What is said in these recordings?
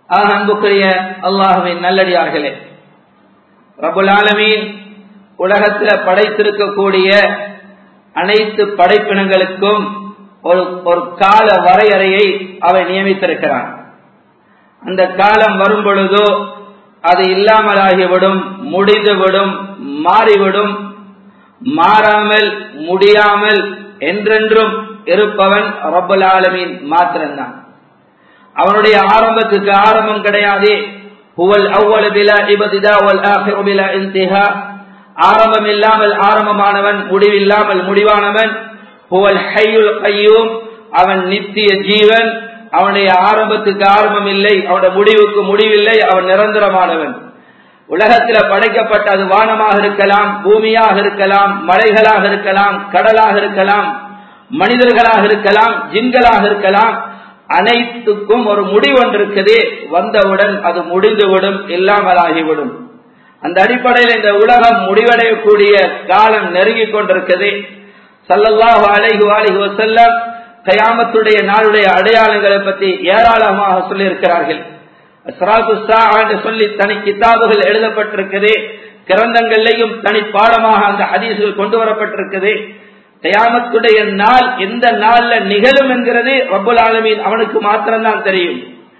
ஆக அன்புக்குரிய அல்லாஹுவின் நல்லடியார்களே ரபுல் ஆலமீன் உலகத்தில் படைத்திருக்கக்கூடிய அனைத்து படைப்பினங்களுக்கும் ஒரு ஒரு கால வரையறையை அவன் நியமித்திருக்கிறான் அந்த காலம் வரும் பொழுதோ அது இல்லாமலாகிவிடும் முடிந்துவிடும் மாறிவிடும் மாறாமல் முடியாமல் என்றென்றும் இருப்பவன் ரப்பல் ஆலமீன் மாத்திரம்தான் அவனுடைய ஆரம்பத்துக்கு ஆரம்பம் கிடையாது ஹுவல் அவ்வளவு பிலா இபதிதா வல் ஆஹிரு பிலா இன்திஹா ஆரம்பம் இல்லாமல் ஆரம்பமானவன் முடிவில்லாமல் முடிவானவன் ஹுவல் ஹையுல் கையூம் அவன் நித்திய ஜீவன் அவனுடைய ஆரம்பத்துக்கு ஆரம்பம் இல்லை அவனுடைய முடிவுக்கு முடிவில்லை அவன் நிரந்தரமானவன் உலகத்துல படைக்கப்பட்ட அது வானமாக இருக்கலாம் பூமியாக இருக்கலாம் மலைகளாக இருக்கலாம் கடலாக இருக்கலாம் மனிதர்களாக இருக்கலாம் ஜின்களாக இருக்கலாம் அனைத்துக்கும் ஒரு முடிவொன்று இருக்குது வந்தவுடன் அது முடிந்துவிடும் இல்லாமலாகிவிடும் அந்த அடிப்படையில் இந்த உலகம் முடிவடையக்கூடிய காலம் நெருங்கிக் கொண்டிருக்குது சல்லல்லாஹு அலைஹு அலைஹி வஸல்லம் கயாமத்துடைய நாளுடைய அடையாளங்களை பற்றி ஏராளமாக சொல்லியிருக்கிறார்கள் என்று சொல்லி தனி கிதாபுகள் எழுதப்பட்டிருக்குது கிரந்தங்கள்லையும் தனி பாடமாக அந்த ஹதீசுகள் கொண்டு வரப்பட்டிருக்குது கயாமத்துடைய நாள் எந்த நாள்ல நிகழும் என்கிறது ரபுல் ஆலமீன் அவனுக்கு மாத்திரம்தான் தெரியும்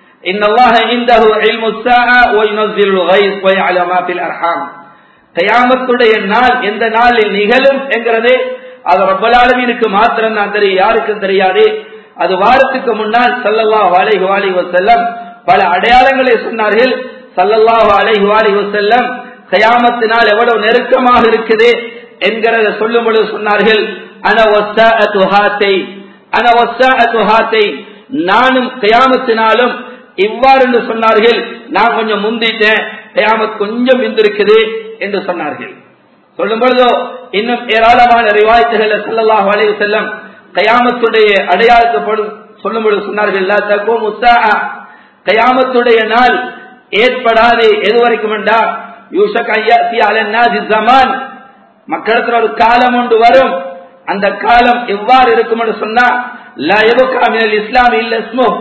கயாமத்துடைய நாள் எந்த நாளில் நிகழும் என்கிறது அது ரப்பலாலமீனுக்கு மாத்திரம் தான் தெரியும் யாருக்கும் தெரியாது அது வாரத்துக்கு முன்னால் சல்லல்லாஹு அலைஹி வாலி வசல்லம் பல அடையாளங்களை சொன்னார்கள் சல்லல்லாஹு அலைஹி வாலி வசல்லம் கயாமத்தினால் எவ்வளவு நெருக்கமாக இருக்குது என்கிறத சொல்லும் பொழுது சொன்னார்கள் அன ஒஸ்தை அன ஒஸ்தை நானும் கயாமத்தினாலும் இவ்வாறு என்று சொன்னார்கள் நான் கொஞ்சம் முந்திட்டேன் கயாமத் கொஞ்சம் மிந்திருக்குது என்று சொன்னார்கள் சொல்லும் பொழுதோ இன்னும் ஏராளமான ரிவாயத்துகள் சொல்லலாக வளைவு செல்லம் கயாமத்துடைய அடையாளத்தப்படும் சொல்லும் பொழுது சொன்னார்கள் கயாமத்துடைய நாள் ஏற்படாது எது வரைக்கும் என்றா யூசக் ஜமான் மக்களத்தில் ஒரு காலம் ஒன்று வரும் அந்த காலம் எவ்வாறு இருக்கும் என்று சொன்னா இஸ்லாம் இல்ல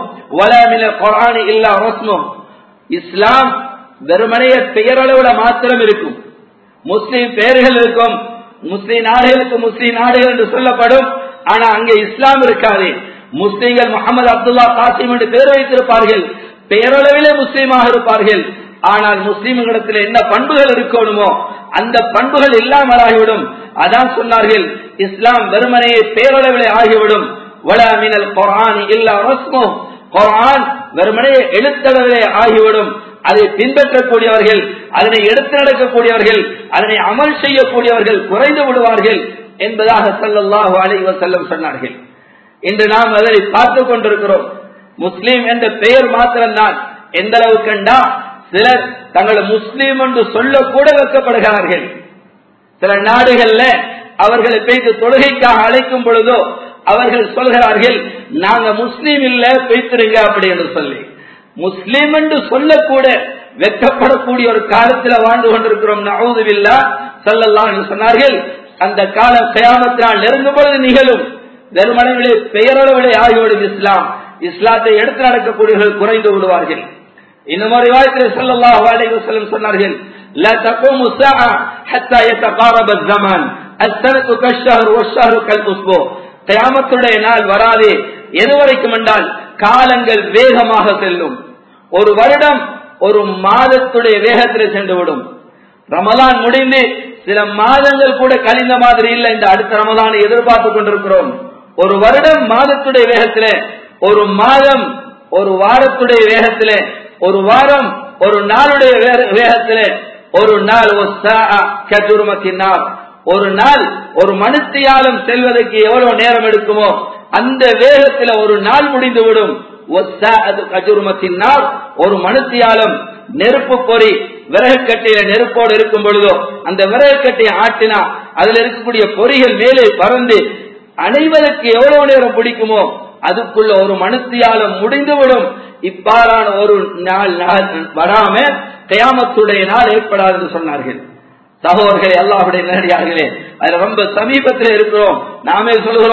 குரான் இல்ல இஸ்லாம் வெறுமனைய பெயரளவுல மாத்திரம் இருக்கும் முஸ்லீம் பெயர்கள் இருக்கும் முஸ்லீம் நாடுகளுக்கு முஸ்லீம் நாடுகள் என்று சொல்லப்படும் ஆனா அங்கே இஸ்லாம் இருக்காது முஸ்லீம்கள் முகமது அப்துல்லா காசிம் என்று பெயர் வைத்திருப்பார்கள் பெயரளவிலே முஸ்லீமாக இருப்பார்கள் ஆனால் முஸ்லீம்களிடத்தில் என்ன பண்புகள் இருக்கணுமோ அந்த பண்புகள் இல்லாமலாகிவிடும் அதான் சொன்னார்கள் இஸ்லாம் வெறுமனையை பேரளவிலே ஆகிவிடும் வளமினல் குரான் இல்லா ரஸ்மோ குரான் வெறுமனையை எழுத்தளவிலே ஆகிவிடும் அதை பின்பற்றக்கூடியவர்கள் அதனை எடுத்து நடக்கக்கூடியவர்கள் அதனை அமல் செய்யக்கூடியவர்கள் குறைந்து விடுவார்கள் என்பதாக சல்லல்லாஹு அலைவ செல்லம் சொன்னார்கள் இன்று நாம் அதை பார்த்து கொண்டிருக்கிறோம் முஸ்லீம் என்ற பெயர் மாத்திரம்தான் எந்த அளவு கண்டா சிலர் தங்களை முஸ்லீம் என்று சொல்ல கூட வைக்கப்படுகிறார்கள் சில நாடுகள்ல அவர்களை பேய்த்து தொழுகைக்காக அழைக்கும் பொழுதோ அவர்கள் சொல்கிறார்கள் நாங்க முஸ்லீம் இல்ல பேய்த்திருங்க அப்படி என்று சொல்லி முஸ்லீம் என்று சொல்லக்கூட வெக்கப்படக்கூடிய ஒரு காலத்தில் வாழ்ந்து கொண்டிருக்கிறோம் நவுதுவில்லா சொல்லலாம் என்று சொன்னார்கள் அந்த காலம் கயாமத்தினால் நெருங்கும் பொழுது நிகழும் வெறுமனவிலே பெயரளவிலே ஆகிவிடும் இஸ்லாம் இஸ்லாத்தை எடுத்து நடக்கக்கூடியவர்கள் குறைந்து விடுவார்கள் இன்னும் ஒரு வாய்ப்பில் சொல்லல்லாஹு அலைஹி வஸல்லம் சொன்னார்கள் لا تقوم الساعة حتى يتقارب الزمان السنة كالشهر والشهر كالأسبوع கயாமத்துடைய நாள் வராது எது வரைக்கும் என்றால் காலங்கள் வேகமாக செல்லும் ஒரு வருடம் ஒரு மாதத்துடைய வேகத்தில் சென்றுவிடும் ரமலான் முடிந்து சில மாதங்கள் கூட கழிந்த மாதிரி இல்லை இந்த அடுத்த ரமலானை எதிர்பார்த்து கொண்டிருக்கிறோம் ஒரு வருடம் மாதத்துடைய வேகத்திலே ஒரு மாதம் ஒரு வாரத்துடைய வேகத்திலே ஒரு வாரம் ஒரு நாளுடைய வேகத்திலே ஒரு நாள் நாள் ஒரு நாள் ஒரு மனுத்தியாலம் செல்வதற்கு எவ்வளவு நேரம் எடுக்குமோ அந்த வேகத்தில் ஒரு நாள் முடிந்துவிடும் கஜுருமத்தின் நாள் ஒரு மனுத்தியாலம் நெருப்பு பொறி விறகு கட்டையில நெருப்போடு இருக்கும் பொழுதோ அந்த விறகு கட்டையை ஆட்டினா அதுல இருக்கக்கூடிய பொறிகள் மேலே பறந்து அனைவருக்கு எவ்வளவு நேரம் பிடிக்குமோ அதுக்குள்ள ஒரு மனுத்தியாலம் முடிந்துவிடும் இப்பாறான ஒரு நாள் வராம கயாமத்துடைய நாள் ஏற்படாது என்று சொன்னார்கள் சகோதரர்களே அல்லாஹுடைய நேரடியார்களே அதுல ரொம்ப சமீபத்தில் இருக்கிறோம் நாமே சொல்கிறோம்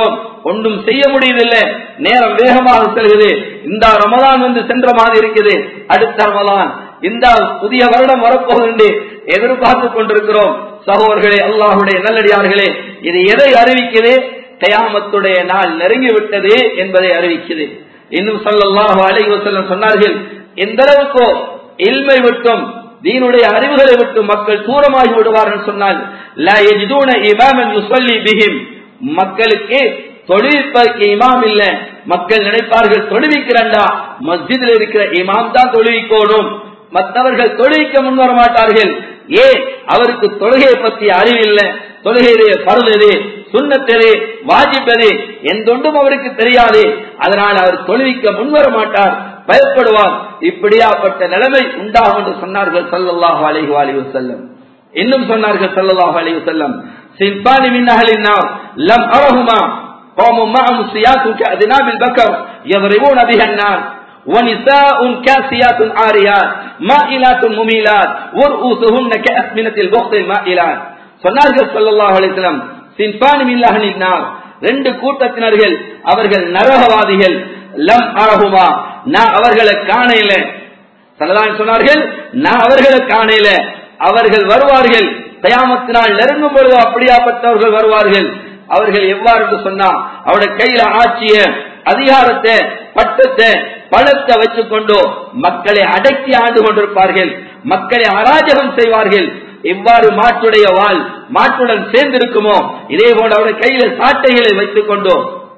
ஒன்றும் செய்ய முடியதில்லை நேரம் வேகமாக செல்கிறது இந்த ரமதான் வந்து சென்ற மாதிரி இருக்குது அடுத்த ரமதான் இந்த புதிய வருடம் வரப்போகுது எதிர்பார்த்து கொண்டிருக்கிறோம் சகோதரர்களே அல்லாஹுடைய நல்லடியார்களே இது எதை அறிவிக்குது கயாமத்துடைய நாள் நெருங்கி விட்டது என்பதை அறிவிக்குது இன்னும் சொல்லல்லாஹு அலைஹி வஸல்லம் சொன்னார்கள் எந்த அளவுக்கோ இல்மை விட்டும் தீனுடைய அறிவுகளை விட்டு மக்கள் தூரமாகி விடுவார்கள் சொன்னால் லா யஜிதூன இமாமன் யுஸல்லி பிஹிம் மக்களுக்கு தொழுவிப்பதற்கு இமாம் இல்ல மக்கள் நினைப்பார்கள் தொழுவிக்கிறண்டா மஸ்ஜிதில் இருக்கிற இமாம் தான் தொழுவிக்கோணும் மற்றவர்கள் தொழுவிக்க முன்வர மாட்டார்கள் ஏன் அவருக்கு தொழுகையை பற்றி அறிவில்லை தொழுகையிலே பருதது சுண்ணத்தது வாஜிப்பது எந்தொன்றும் அவருக்கு தெரியாது அதனால் அவர் தொழுவிக்க முன்வர மாட்டார் பயப்படுவார் இப்படியாப்பட்ட நிலைமை உண்டாகும் என்று சொன்னார்கள் சல்லல்லாஹு அலைஹி அலைஹி வஸல்லம் இன்னும் சொன்னார்கள் சல்லல்லாஹு அலைஹி வஸல்லம் சின்பானி மின் அஹ்லின் நார் லம் அரஹுமா قوم معهم سياط كأذناب البكر يضربون بها النار ونساء كاسيات عاريات مائلات مميلات ورؤوسهن كأثمنة البخت المائلات சொன்னார்கள் ஸல்லல்லாஹு அலைஹி வஸல்லம் சின்பானி மின் அஹ்லின் நார் ரெண்டு கூட்டத்தினர்கள் அவர்கள் நரகவாதிகள் லம் அரஹுமா நான் அவர்களை காணையில சல்லல்லாஹு சொன்னார்கள் நான் அவர்களை காணையில அவர்கள் வருவார்கள் கயாமத்தினால் நெருங்கும் பொழுது அப்படியாப்பட்டவர்கள் வருவார்கள் அவர்கள் எவ்வாறு என்று சொன்னா அவருடைய கையில ஆட்சிய அதிகாரத்தை பட்டத்தை பணத்தை வச்சுக்கொண்டு மக்களை அடக்கி ஆண்டு கொண்டிருப்பார்கள் மக்களை அராஜகம் செய்வார்கள் எவ்வாறு மாட்டுடைய வாள் மாட்டுடன் சேர்ந்திருக்குமோ இதே போல அவருடைய கையில சாட்டைகளை வைத்துக் கொண்டோ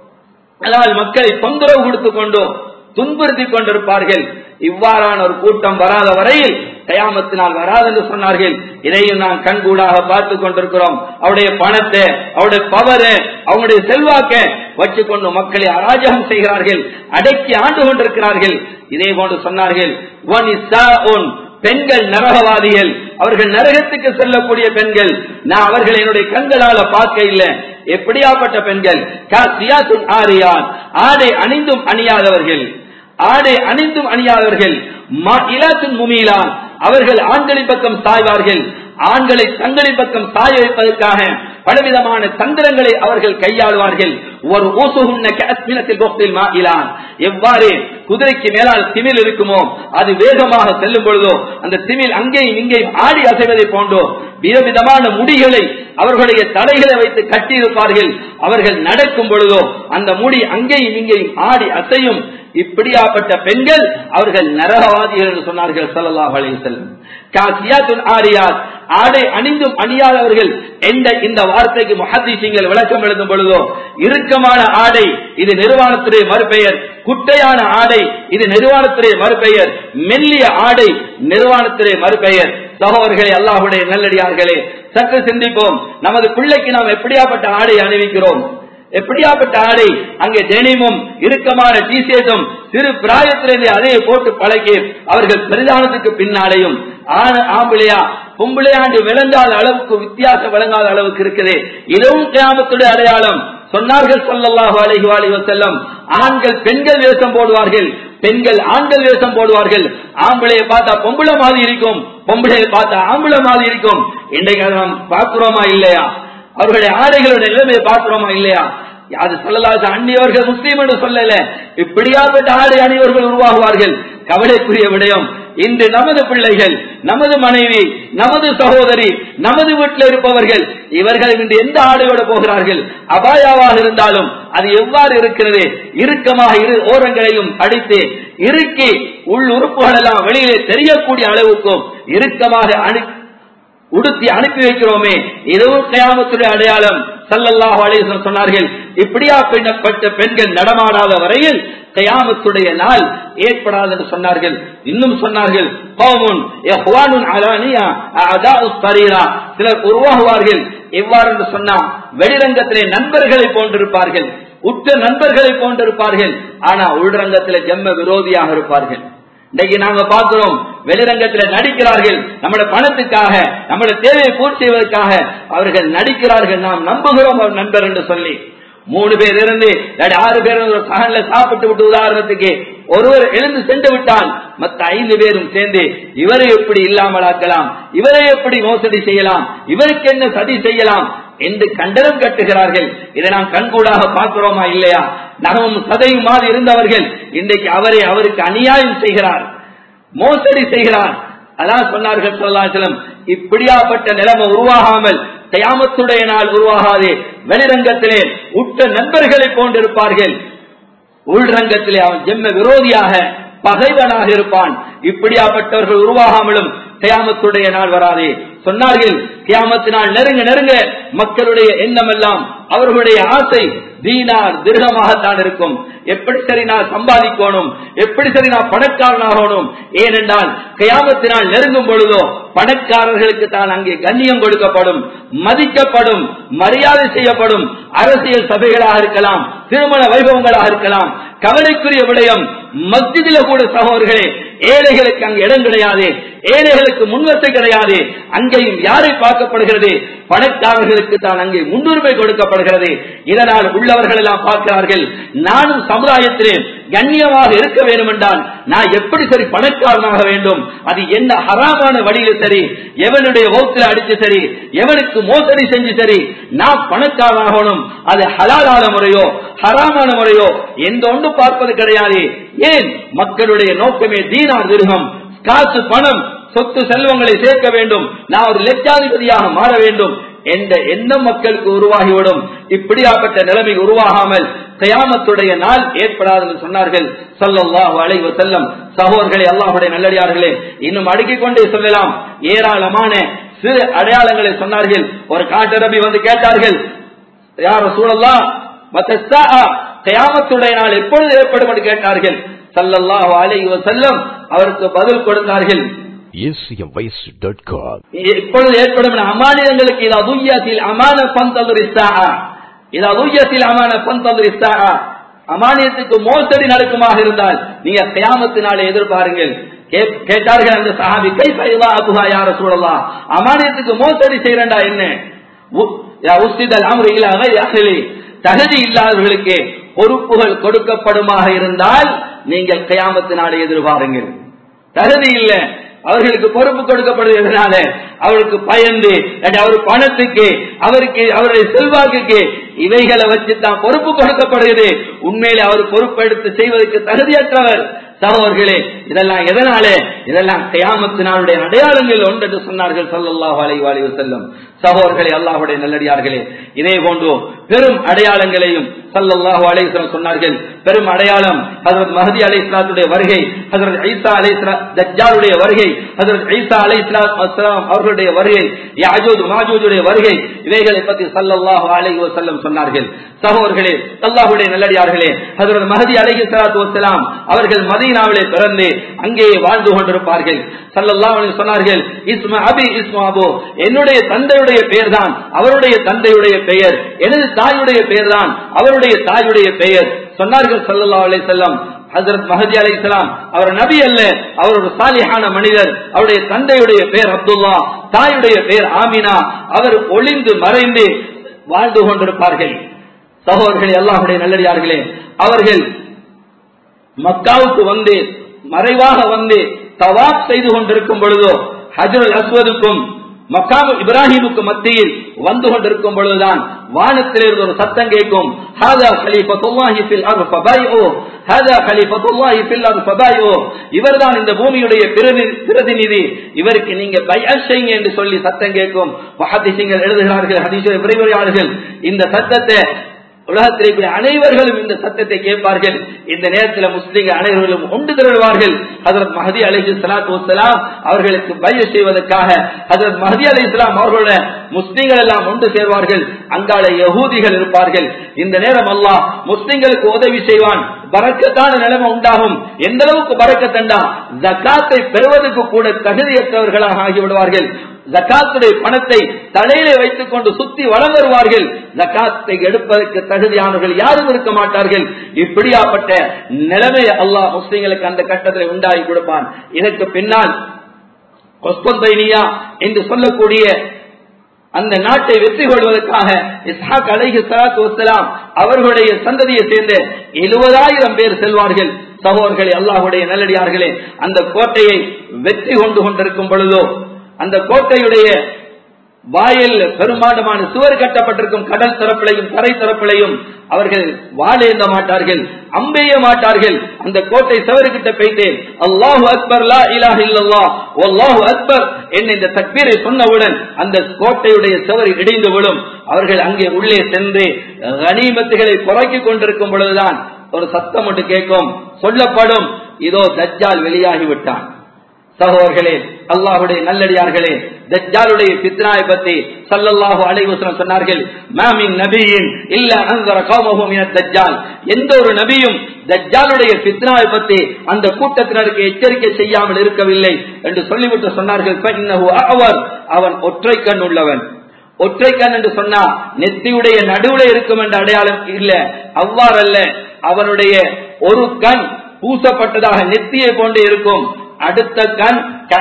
அதனால் மக்களை தொந்தரவு கொடுத்துக் கொண்டோ துன்புறுத்திக் கொண்டிருப்பார்கள் இவ்வாறான ஒரு கூட்டம் வராத வரையில் கயாமத்தினால் வராது என்று சொன்னார்கள் இதையும் நாம் கண்கூடாக பார்த்துக் கொண்டிருக்கிறோம் அவருடைய பணத்தை அவருடைய பவரை அவங்களுடைய செல்வாக்க வச்சுக்கொண்டு மக்களை அராஜகம் செய்கிறார்கள் அடக்கி ஆண்டு கொண்டிருக்கிறார்கள் இதே போன்று சொன்னார்கள் பெண்கள் நரகவாதிகள் அவர்கள் நரகத்துக்கு செல்லக்கூடிய பெண்கள் நான் அவர்கள் என்னுடைய கண்களால பார்க்க இல்லை எப்படியாப்பட்ட பெண்கள் ஆரியான் ஆடை அணிந்தும் அணியாதவர்கள் ஆடை அணிந்தும் அணியாதவர்கள் இலாத்தின் முமியிலான் அவர்கள் ஆண்களின் பக்கம் சாய்வார்கள் ஆண்களை தங்களின் பக்கம் சாய வைப்பதற்காக பலவிதமான தந்திரங்களை அவர்கள் கையாளுவார்கள் ஒரு ஓசுகுன்னத்தில் மாயிலான் எவ்வாறு குதிரைக்கு மேலால் திமில் இருக்குமோ அது வேகமாக செல்லும் பொழுதோ அந்த திமில் அங்கேயும் இங்கேயும் ஆடி அசைவதை போன்றோ விதவிதமான முடிகளை அவர்களுடைய தலைகளை வைத்து கட்டியிருப்பார்கள் அவர்கள் நடக்கும் பொழுதோ அந்த முடி அங்கேயும் இங்கேயும் ஆடி அசையும் இப்படியாப்பட்ட பெண்கள் அவர்கள் நரகவாதிகள் என்று சொன்னார்கள் சல்லாஹ் அலைஹி செல்லும் காசியாத்துன் ஆரியாத் ஆடை அணிந்தும் அணியாதவர்கள் எந்த இந்த வார்த்தைக்கு மஹதிசிங்கள் விளக்கம் எழுதும் பொழுதோ இறுக்கமான ஆடை இது நிர்வாணத்துடைய மறுபெயர் குட்டையான ஆடை இது நிர்வாணத்துடைய மறுபெயர் மெல்லிய ஆடை நிர்வாணத்துடைய மறுபெயர் சகோதரர்களே அல்லாஹுடைய நல்லடியார்களே சற்று சிந்திப்போம் நமது பிள்ளைக்கு நாம் எப்படியாப்பட்ட ஆடை அணிவிக்கிறோம் எப்படியாப்பட்ட ஆடை அங்கே டெனிமும் இறுக்கமான டீசேட்டும் சிறு பிராயத்திலிருந்து அதையை போட்டு பழகி அவர்கள் பெரிதானதுக்கு பின்னாலேயும் ஆம்பிளையா பொம்பிளையாண்டு விளங்காத அளவுக்கு வித்தியாசம் விளங்காத அளவுக்கு இருக்குது இதுவும் கிராமத்துடைய அடையாளம் சொன்னார்கள் சொல்லல்லாஹு அலைஹி அலைஹி வஸல்லம் ஆண்கள் பெண்கள் வேஷம் போடுவார்கள் பெண்கள் ஆண்கள் வேஷம் போடுவார்கள் ஆம்பளையை பார்த்தா பொம்பளை மாதிரி இருக்கும் பொம்பளையை பார்த்தா ஆம்பளை மாதிரி இருக்கும் இன்றைக்கு நாம் பார்க்கிறோமா இல்லையா அவர்களுடைய ஆடைகளுடைய நிலைமையை பார்க்கிறோமா இல்லையா அது சொல்லலாத அந்நியவர்கள் முஸ்லீம் என்று சொல்லல இப்படியாப்பட்ட ஆடை அணிவர்கள் உருவாகுவார்கள் கவலைக்குரிய விடயம் இன்று நமது பிள்ளைகள் நமது மனைவி நமது சகோதரி நமது வீட்டில் இருப்பவர்கள் இவர்கள் இன்று எந்த ஆடையோட போகிறார்கள் அபாயாவாக இருந்தாலும் அது எவ்வாறு இருக்கிறது இறுக்கமாக இரு ஓரங்களையும் அடித்து இறுக்கி உள் உறுப்புகள் எல்லாம் வெளியிலே தெரியக்கூடிய அளவுக்கும் இறுக்கமாக அணி உடுத்தி அனுப்பி வைக்கிறோமே இதுவும் கயாமத்துடைய அடையாளம் சல்லல்லாஹு அலைஹி சொன்னார்கள் இப்படியா பெண்ணப்பட்ட பெண்கள் நடமாடாத வரையில் கயாமத்துடைய நாள் ஏற்படாது என்று சொன்னார்கள் இன்னும் சொன்னார்கள் சிலர் உருவாகுவார்கள் எவ்வாறு என்று சொன்னா வெளிரங்கத்திலே நண்பர்களை போன்றிருப்பார்கள் உற்ற நண்பர்களை போன்றிருப்பார்கள் ஆனா உள்ரங்கத்திலே ஜெம்ம விரோதியாக இருப்பார்கள் இன்னைக்கு நாங்க பார்க்கிறோம் வெளிரங்கத்தில் நடிக்கிறார்கள் நம்முடைய பணத்துக்காக நம்முடைய தேவையை பூர்த்தி செய்வதற்காக அவர்கள் நடிக்கிறார்கள் நாம் நம்புகிறோம் அவர் நண்பர் என்று சொல்லி மூணு பேர் இருந்து ஆறு பேர் ஒரு சகன்ல சாப்பிட்டு விட்டு உதாரணத்துக்கு ஒருவர் எழுந்து சென்று விட்டால் மற்ற ஐந்து பேரும் சேர்ந்து இவரை எப்படி இல்லாமல் ஆக்கலாம் இவரை எப்படி மோசடி செய்யலாம் இவருக்கு என்ன சதி செய்யலாம் என்று கண்டனம் கட்டுகிறார்கள் இதை நாம் கண்கூடாக பார்க்கிறோமா இல்லையா நகமும் சதையும் மாதிரி இருந்தவர்கள் இன்றைக்கு அவரை அவருக்கு அநியாயம் செய்கிறார் மோசடி செய்கிறார் அதான் சொன்னார்கள் சொல்லாச்சலம் இப்படியாப்பட்ட நிலைமை உருவாகாமல் தயாமத்துடைய நாள் உருவாகாது வெளிரங்கத்திலே உற்ற நண்பர்களை போன்றிருப்பார்கள் உள்ரங்கத்திலே அவன் ஜென்ம விரோதியாக பகைவனாக இருப்பான் இப்படியாப்பட்டவர்கள் உருவாகாமலும் கியாமத்துடைய நாள் வராதே சொன்னார்கள் கியாமத்து நாள் நெருங்க நெருங்க மக்களுடைய எண்ணம் எல்லாம் அவர்களுடைய ஆசை தீனார் திருகமாகத்தான் இருக்கும் எப்படி சரி நான் சம்பாதிக்கணும் எப்படி சரி நான் பணக்காரனாகணும் ஏனென்றால் கயாமத்தினால் நெருங்கும் பொழுதோ பணக்காரர்களுக்கு தான் அங்கே கண்ணியம் கொடுக்கப்படும் மதிக்கப்படும் மரியாதை செய்யப்படும் அரசியல் சபைகளாக இருக்கலாம் திருமண வைபவங்களாக இருக்கலாம் கவலைக்குரிய விடயம் மஸ்ஜிதில கூட சகோதரர்களே ஏழைகளுக்கு அங்கு இடம் கிடையாது ஏழைகளுக்கு முன்வசை கிடையாது அங்கேயும் யாரை பார்க்கப்படுகிறது பணக்காரர்களுக்கு தான் அங்கே முன்னுரிமை கொடுக்கப்படுகிறது இதனால் உள்ளவர்கள் எல்லாம் பார்க்கிறார்கள் நானும் சமுதாயத்திலே கண்ணியமாக இருக்க வேண்டும் என்றால் நான் எப்படி சரி பணக்காரனாக வேண்டும் அது என்ன ஹராமான வழியில சரி எவனுடைய வகுத்துல அடிச்சு சரி எவனுக்கு மோசடி செஞ்சு சரி நான் பணக்காரனாகணும் அது ஹலாலான முறையோ ஹராமான முறையோ எந்த ஒன்று பார்ப்பது கிடையாது ஏன் மக்களுடைய நோக்கமே தீனார் திருகம் காசு பணம் சொத்து செல்வங்களை சேர்க்க வேண்டும் நான் ஒரு லட்சாதிபதியாக மாற வேண்டும் என்ற எண்ணம் மக்களுக்கு உருவாகிவிடும் இப்படியாப்பட்ட நிலைமை உருவாகாமல் கயாமத்துடைய நாள் ஏற்படாது என்று சொன்னார்கள் சல்லாஹு அலைவ செல்லம் சகோதரர்களே அல்லாஹுடைய நல்லடியார்களே இன்னும் அடுக்கிக் கொண்டே சொல்லலாம் ஏராளமான சிறு அடையாளங்களை சொன்னார்கள் ஒரு காட்டரபி வந்து கேட்டார்கள் யார சூழல்லாம் கயாமத்துடைய நாள் எப்பொழுது ஏற்படும் என்று கேட்டார்கள் சல்லல்லாஹு அலைவ செல்லம் அவருக்கு பதில் கொடுத்தார்கள் acmvoice.com எப்பொழுது ஏற்படும் அமானியங்களுக்கு இது அதுயத்தில் அமான பந்ததுரிஸ்தா இது அதுயத்தில் அமான பந்ததுரிஸ்தா அமானியத்துக்கு மோசடி நடக்குமாக இருந்தால் நீங்க கயாமத்தினாலே எதிர்பாருங்கள் கே- கேட்டார்கள் அந்த சஹாபி கை பயிலா அபுஹா யார சூழலாம் அமானியத்துக்கு மோசடி செய்யறண்டா என்ன உ- யா உஸ்திதல் அம்ரு இலா கைரி அஹ்லி. தகுதி இல்லாதவர்களுக்கு பொறுப்புகள் கொடுக்கப்படுமாக இருந்தால் நீங்கள் கயாமத்தினாலே எதிர்பாருங்கள் தகுதி இல்ல அவர்களுக்கு பொறுப்பு கொடுக்கப்படுவதனால அவருக்கு பயந்து இல்லாட்டி அவர் பணத்துக்கு அவருக்கு அவருடைய செல்வாக்குக்கு இவைகளை வச்சு தான் பொறுப்பு கொடுக்கப்படுகிறது உண்மையிலே அவர் பொறுப்பெடுத்து செய்வதற்கு தகுதியற்றவர் சகோதரர்களே இதெல்லாம் எதனாலே இதெல்லாம் கயாமத்தினாலுடைய அடையாளங்கள் ஒன்று என்று சொன்னார்கள் சல்லல்லாஹு அலைஹி வஸல்லம் செல்லும் சகோதரர்களே அல்லாஹுடைய நல்லடியார்களே இதே போன்று பெரும் அடையாளங்களையும் சல்லல்லாஹு அலைஹி வஸல்லம் சொன்னார்கள் பெரும் அடையாளம் ஹஜரத் மஹதி அலைஹிஸ்ஸலாத்துடைய வருகை ஹஜரத் ஈசா அலைஹிஸ்ஸலாம் தஜ்ஜாலுடைய வருகை ஹஜரத் ஈசா அலைஹிஸ்ஸலாம் அவர்களுடைய வருகை யாஜூஜ் மாஜூஜுடைய வருகை இவைகளை பற்றி சல்லல்லாஹு அலைஹி வஸல்லம் சொன்னார்கள் சகோதரர்களே அல்லாஹ்வுடைய நல்லடியார்களே ஹஜரத் மஹதி அலைஹிஸ்ஸலாத்து வஸ்ஸலாம் அவர்கள் மதீனாவிலே பிறந்து அங்கேயே வாழ்ந்து கொண்டிருப்பார்கள் சல்லல்லாஹு அலைஹி சொன்னார்கள் இஸ்மா அபி இஸ்மா அபு என்னுடைய தந்தையுடைய பெயர் தான் அவருடைய தந்தையுடைய பெயர் எனது தாயுடைய பெயர் தான் அவருடைய தாயுடைய பெயர் சொன்னார்கள் சல்லல்லாஹு அலைஹி வஸல்லம் ஹஜரத் மஹதி அலை இஸ்லாம் அவர் நபி அல்ல அவர் ஒரு சாலிஹான மனிதர் அவருடைய தந்தையுடைய பெயர் அப்துல்லா தாயுடைய பெயர் ஆமினா அவர் ஒளிந்து மறைந்து வாழ்ந்து கொண்டிருப்பார்கள் சகோதரர்களே அல்லாஹுடைய நல்லடியார்களே அவர்கள் மக்காவுக்கு வந்து மறைவாக வந்து தவாப் செய்து கொண்டிருக்கும் பொழுதோ ஹஜருல் அஸ்வதுக்கும் மக்காமு இப்ராஹிமுக்கு மத்தியில் வந்து கொண்டிருக்கும் பொழுதுதான் வானத்திலிருந்து ஒரு சத்தம் கேட்கும் ஹாதா கலீஃபத்துல்லாஹி ஃபில் அர்த் ஃபபைஉ ஹாதா கலீஃபத்துல்லாஹி ஃபில் அர்த் ஃபபைஉ இவர்தான் இந்த பூமியுடைய பிரதி- பிரதிநிதி இவருக்கு நீங்க பைஅத் செய்யுங்க என்று சொல்லி சத்தம் கேட்கும் முஹத்திஸீங்கள் எழுதுகிறார்கள் ஹதீஸ் விரைவுரையாளர்கள் இந்த சத்தத்தை உலகத்தில் இருக்கிற அனைவர்களும் இந்த சத்தத்தை கேட்பார்கள் இந்த நேரத்தில் முஸ்லிம்கள் அனைவர்களும் ஒன்று திரள்வார்கள் ஹசரத் மஹதி அலிஹி சலாத்து வசலாம் அவர்களுக்கு பய செய்வதற்காக ஹசரத் மஹதி அலி இஸ்லாம் அவர்களுடைய முஸ்லிம்கள் எல்லாம் ஒன்று சேர்வார்கள் அங்கால யகூதிகள் இருப்பார்கள் இந்த நேரம் அல்லாஹ் முஸ்லிம்களுக்கு உதவி செய்வான் பறக்கத்தான நிலைமை உண்டாகும் எந்த அளவுக்கு பறக்கத்தண்டா ஜக்காத்தை பெறுவதற்கு கூட தகுதியற்றவர்களாக ஆகிவிடுவார்கள் ஜக்காத்துடைய பணத்தை தலையிலே வைத்துக் கொண்டு சுத்தி வளம் வருவார்கள் ஜக்காத்தை எடுப்பதற்கு தகுதியானவர்கள் யாரும் இருக்க மாட்டார்கள் இப்படியாப்பட்ட நிலைமை அல்லாஹ் முஸ்லிம்களுக்கு அந்த கட்டத்தில் உண்டாகி கொடுப்பான் இதற்கு பின்னால் கொஸ்பந்தைனியா என்று சொல்லக்கூடிய அந்த நாட்டை வெற்றி கொள்வதற்காக இஸ்ஹாக் அலைஹி ஸலாத்து வஸ்ஸலாம் அவர்களுடைய சந்ததியை சேர்ந்த எழுபதாயிரம் பேர் செல்வார்கள் சகோதரர்களே அல்லாஹ்வுடைய நல்லடியார்களே அந்த கோட்டையை வெற்றி கொண்டு கொண்டிருக்கும் பொழுதோ அந்த கோட்டையுடைய வாயில் பெரும்பாண்டமான சுவர் கட்டப்பட்டிருக்கும் கடல் தரப்பிலையும் கரை தரப்பிலையும் அவர்கள் வாழேந்த மாட்டார்கள் அம்பெய்ய மாட்டார்கள் அந்த கோட்டை சவருக்கிட்ட போயிட்டு அல்லாஹு அக்பர் லா இலாஹ இல்லல்லாஹ் வல்லாஹு அக்பர் என்ன இந்த தக்பீரை சொன்னவுடன் அந்த கோட்டையுடைய சவறு இடிந்து விடும் அவர்கள் அங்கே உள்ளே சென்று கனிமத்துகளை குறைக்கிக் கொண்டிருக்கும் பொழுதுதான் ஒரு சத்தம் ஒன்று கேட்கும் சொல்லப்படும் இதோ தஜ்ஜால் வெளியாகி விட்டான் சகோதர்களே அல்லாஹுடைய நல்லடியார்களே தஜ்ஜாலுடைய பித்னாயை பத்தி சல்லல்லாஹு அலைஹி வஸல்லம் சொன்னார்கள் மாமின் நபியின் இல்ல அன்தர கௌமஹு மின தஜ்ஜால் எந்த ஒரு நபியும் தஜ்ஜாலுடைய பித்னாவை பத்தி அந்த கூட்டத்தினருக்கு எச்சரிக்கை செய்யாமல் இருக்கவில்லை என்று சொல்லிவிட்டு சொன்னார்கள் ஃபஇன்னஹு அஅவர் அவன் ஒற்றை கண் உள்ளவன் ஒற்றை கண் என்று சொன்னா நெத்தியுடைய நடுவுல இருக்கும் என்ற அடையாளம் இல்ல அவ்வாறல்ல அவனுடைய ஒரு கண் பூசப்பட்டதாக நெத்தியை போன்று இருக்கும் அடுத்த கண்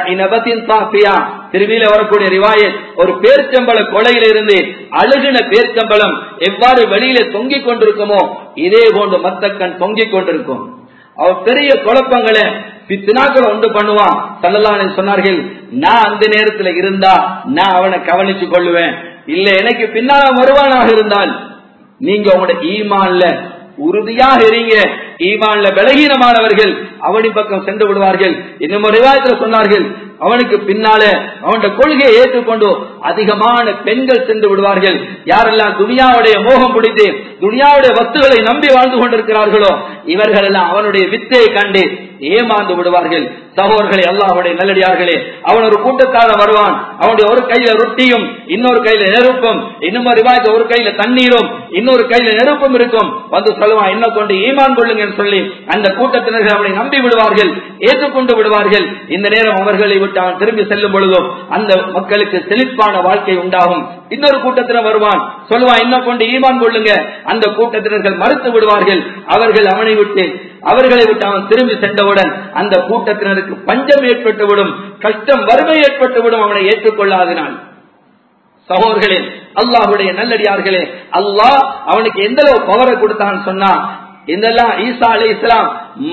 திருவியில வரக்கூடிய ரிவாயத் ஒரு பேர்ச்சம்பள கொலையில இருந்து அழுகின பேர்ச்சம்பளம் எவ்வாறு வெளியில தொங்கிக் கொண்டிருக்குமோ இதே போன்று மத்த கண் தொங்கிக் கொண்டிருக்கும் அவர் பெரிய குழப்பங்களை பித்னாக்கள் உண்டு பண்ணுவான் சல்லல்லாஹு சொன்னார்கள் நான் அந்த நேரத்துல இருந்தா நான் அவனை கவனிச்சு கொள்ளுவேன் இல்ல எனக்கு பின்னால வருவானாக இருந்தால் நீங்க உங்களோட ஈமான்ல உறுதியாக இருங்க ஈமான்ல பலகீனமானவர்கள் அவனி பக்கம் சென்று விடுவார்கள் இன்னும் ஒரு விவாதத்தில் சொன்னார்கள் அவனுக்கு பின்னால அவனுடைய கொள்கையை ஏற்றுக்கொண்டு அதிகமான பெண்கள் சென்று விடுவார்கள் யாரெல்லாம் துனியாவுடைய மோகம் பிடித்து துனியாவுடைய வஸ்துகளை நம்பி வாழ்ந்து கொண்டிருக்கிறார்களோ இவர்கள் எல்லாம் அவனுடைய வித்தையை கண்டு ஏமாந்து விடுவார்கள் சகோதரர்களே அல்லாஹுடைய நல்லடியார்களே அவன் ஒரு கூட்டத்தார வருவான் அவனுடைய ஒரு கையில ரொட்டியும் இன்னொரு கையில நெருப்பும் இன்னும் ரிவாய்க்கு ஒரு கையில தண்ணீரும் இன்னொரு கையில நெருப்பும் இருக்கும் வந்து சொல்லுவான் என்ன கொண்டு ஈமான் கொள்ளுங்கன்னு சொல்லி அந்த கூட்டத்தினர்கள் அவனை நம்பி விடுவார்கள் ஏற்றுக்கொண்டு விடுவார்கள் இந்த நேரம் அவர்களை விட்டு அவன் திரும்பி செல்லும் பொழுதும் அந்த மக்களுக்கு செழிப்பான வாழ்க்கை உண்டாகும் இன்னொரு கூட்டத்தினர் வருவான் சொல்லுவான் இன்னும் கொண்டு ஈமான் கொள்ளுங்க அந்த கூட்டத்தினர்கள் மறுத்து விடுவார்கள் அவர்கள் அவனை விட்டு அவர்களை விட்டு அவன் திரும்பி சென்றவுடன் அந்த கூட்டத்தினருக்கு பஞ்சம் ஏற்பட்டுவிடும் கஷ்டம் வறுமை ஏற்பட்டுவிடும் அவனை ஏற்றுக்கொள்ளாதினால் சகோதர்களே அல்லாஹுடைய நல்லடியார்களே அல்லாஹ் அவனுக்கு எந்த அளவு பவரை கொடுத்தான்னு சொன்னா இதெல்லாம் ஈசா அலி இஸ்லாம்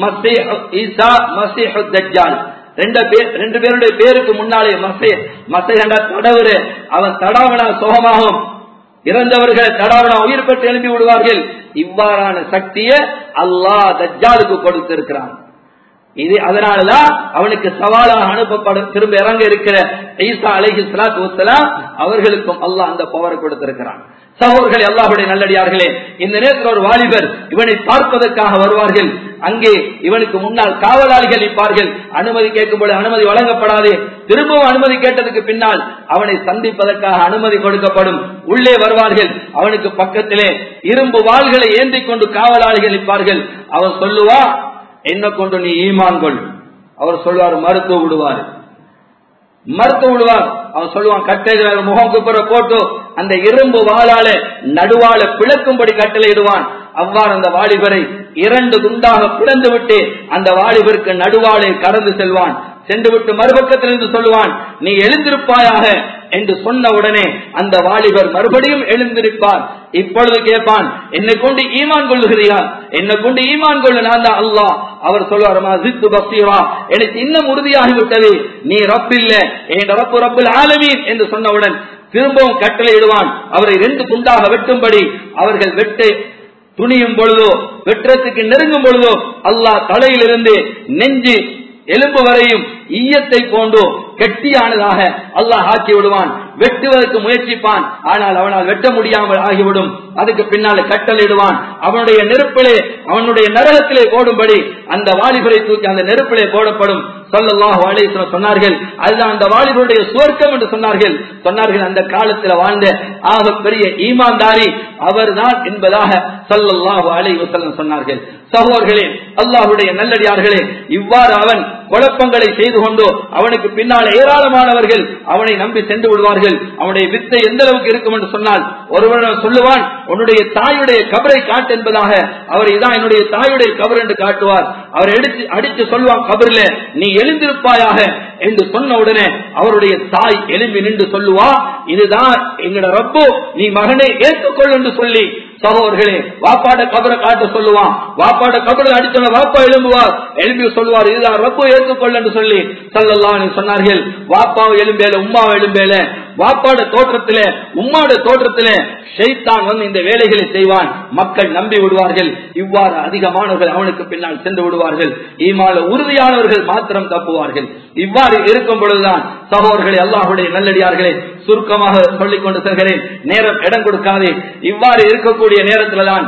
ஈசா மசீஹு தஜ்ஜால் ரெண்டு பேர் ரெண்டு பேருடைய பேருக்கு முன்னாலே மசே மசேகண்டா தடவுரு அவன் தடாவனா சுகமாகும் இறந்தவர்களை தடாவனா உயிர் பெற்று எழுப்பி விடுவார்கள் இவ்வாறான சக்தியை அல்லாஹ் தஜ்ஜாலுக்கு கொடுத்திருக்கிறான் இது அதனாலதான் அவனுக்கு சவாலாக அனுப்பப்படும் திரும்ப இறங்க இருக்கிற ஈசா அலைஹி சலாத்து வசலாம் அவர்களுக்கும் அல்லாஹ் அந்த பவரை கொடுத்திருக்கிறான் சகோதரர்களே அல்லாஹுடைய நல்லடியார்களே இந்த நேரத்தில் ஒரு வாலிபர் இவனை பார்ப்பதற்காக வருவார்கள் அங்கே இவனுக்கு முன்னால் காவலாளிகள் நிற்பார்கள் அனுமதி கேட்கும்போது அனுமதி வழங்கப்படாது திரும்பவும் அனுமதி கேட்டதுக்கு பின்னால் அவனை சந்திப்பதற்காக அனுமதி கொடுக்கப்படும் உள்ளே வருவார்கள் அவனுக்கு பக்கத்திலே இரும்பு வாள்களை ஏந்தி கொண்டு காவலாளிகள் நிற்பார்கள் அவன் சொல்லுவா என்ன கொண்டு நீ ஈமான் கொள் அவர் சொல்லுவார் மறுத்து விடுவார் மறுத்து விடுவார் அவன் சொல்லுவான் கட்டைகள் முகம் குப்புற போட்டு அந்த இரும்பு வாளால நடுவால பிளக்கும்படி கட்டளையிடுவான் அவ்வாறு அந்த வாலிபரை இரண்டு துண்டாக பிளந்து விட்டு அந்த வாலிபருக்கு நடுவாளை கடந்து செல்வான் சென்று விட்டு மறுபக்கத்திலிருந்து சொல்லுவான் நீ எழுந்திருப்பாயாக என்று சொன்ன உடனே அந்த வாலிபர் மறுபடியும் எழுந்திருப்பார் இப்பொழுது கேட்பான் என்னை கொண்டு ஈமான் கொள்ளுகிறார் என்னை கொண்டு ஈமான் கொள்ளு நான் தான் அல்லாஹ் அவர் சொல்வார் ஜித்து பக்தீரா எனக்கு இன்னும் உறுதியாகிவிட்டது நீ ரப்பில்ல என் ரப்பு ரப்புல் ஆலமீன் என்று சொன்னவுடன் திரும்பவும் கட்டளை இடுவான் அவரை ரெண்டு துண்டாக வெட்டும்படி அவர்கள் வெட்டு துணியும் பொழுதோ வெற்றத்துக்கு நெருங்கும் பொழுதோ அல்லாஹ் தலையிலிருந்து நெஞ்சு எலும்பு வரையும் ஈயத்தை போன்றோ கெட்டியானதாக அல்லாஹ் ஆக்கி விடுவான் வெட்டுவதற்கு முயற்சிப்பான் ஆனால் அவனால் வெட்ட முடியாமல் ஆகிவிடும் அதுக்கு பின்னால் கட்டளையிடுவான் அவனுடைய நெருப்பிலே அவனுடைய நரகத்திலே போடும்படி அந்த வாலிபரை தூக்கி அந்த நெருப்பிலே போடப்படும் சொல்லல்லாஹு அலைஹிஸ்ஸலாம் சொன்னார்கள் அதுதான் அந்த வாலிபருடைய சுவர்க்கம் என்று சொன்னார்கள் சொன்னார்கள் அந்த காலத்தில் வாழ்ந்த ஆக பெரிய ஈமான்தாரி அவர்தான் என்பதாக சல்லல்லாஹு அலைஹி வஸல்லம் சொன்னார்கள் சகோதரர்களே அல்லாஹ்வுடைய நல்லடியார்களே இவ்வாறு அவன் குழப்பங்களை செய்து கொண்டு அவனுக்கு பின்னால் ஏராளமானவர்கள் அவனை நம்பி சென்று விடுவார்கள் அவனுடைய வித்தை எந்த அளவுக்கு இருக்கும் என்று சொன்னால் ஒருவன் சொல்லுவான் உன்னுடைய தாயுடைய கபரை காட்டு என்பதாக அவர் இதான் என்னுடைய தாயுடைய கபர் என்று காட்டுவார் அவர் எடுத்து அடித்து சொல்வான் கபரில் நீ எழுந்திருப்பாயாக என்று சொன்ன உடனே அவருடைய தாய் எழும்பி நின்று சொல்லுவா இதுதான் எங்கட ரப்போ நீ மகனை ஏற்றுக்கொள் என்று சொல்லி சகோதரர்களே வாப்பாட கபரை காட்ட சொல்லுவான் வாப்பாட கபரை அடிச்சவன வாப்பா எழும்புவார் எழும்பி சொல்லுவார் இதுதான் ரப்போ ஏற்றுக்கொள் என்று சொல்லி சொல்லலாம் சொன்னார்கள் வாப்பாவை எழும்பேல உமாவை எழும்பேல வாப்பாட தோற்றத்திலே உம்மாட தோற்றத்திலே ஷைத்தான் வந்து இந்த வேலைகளை செய்வான் மக்கள் நம்பி விடுவார்கள் இவ்வாறு அதிகமானவர்கள் அவனுக்கு பின்னால் சென்று விடுவார்கள் ஈமால உறுதியானவர்கள் மாத்திரம் தப்புவார்கள் இவ்வாறு இருக்கும் பொழுதுதான் சகோதரர்களே அல்லாஹுடைய நல்லடியார்களே சுருக்கமாக சொல்லிக் கொண்டு செல்கிறேன் நேரம் இடம் கொடுக்காதே இவ்வாறு இருக்கக்கூடிய நேரத்தில்தான்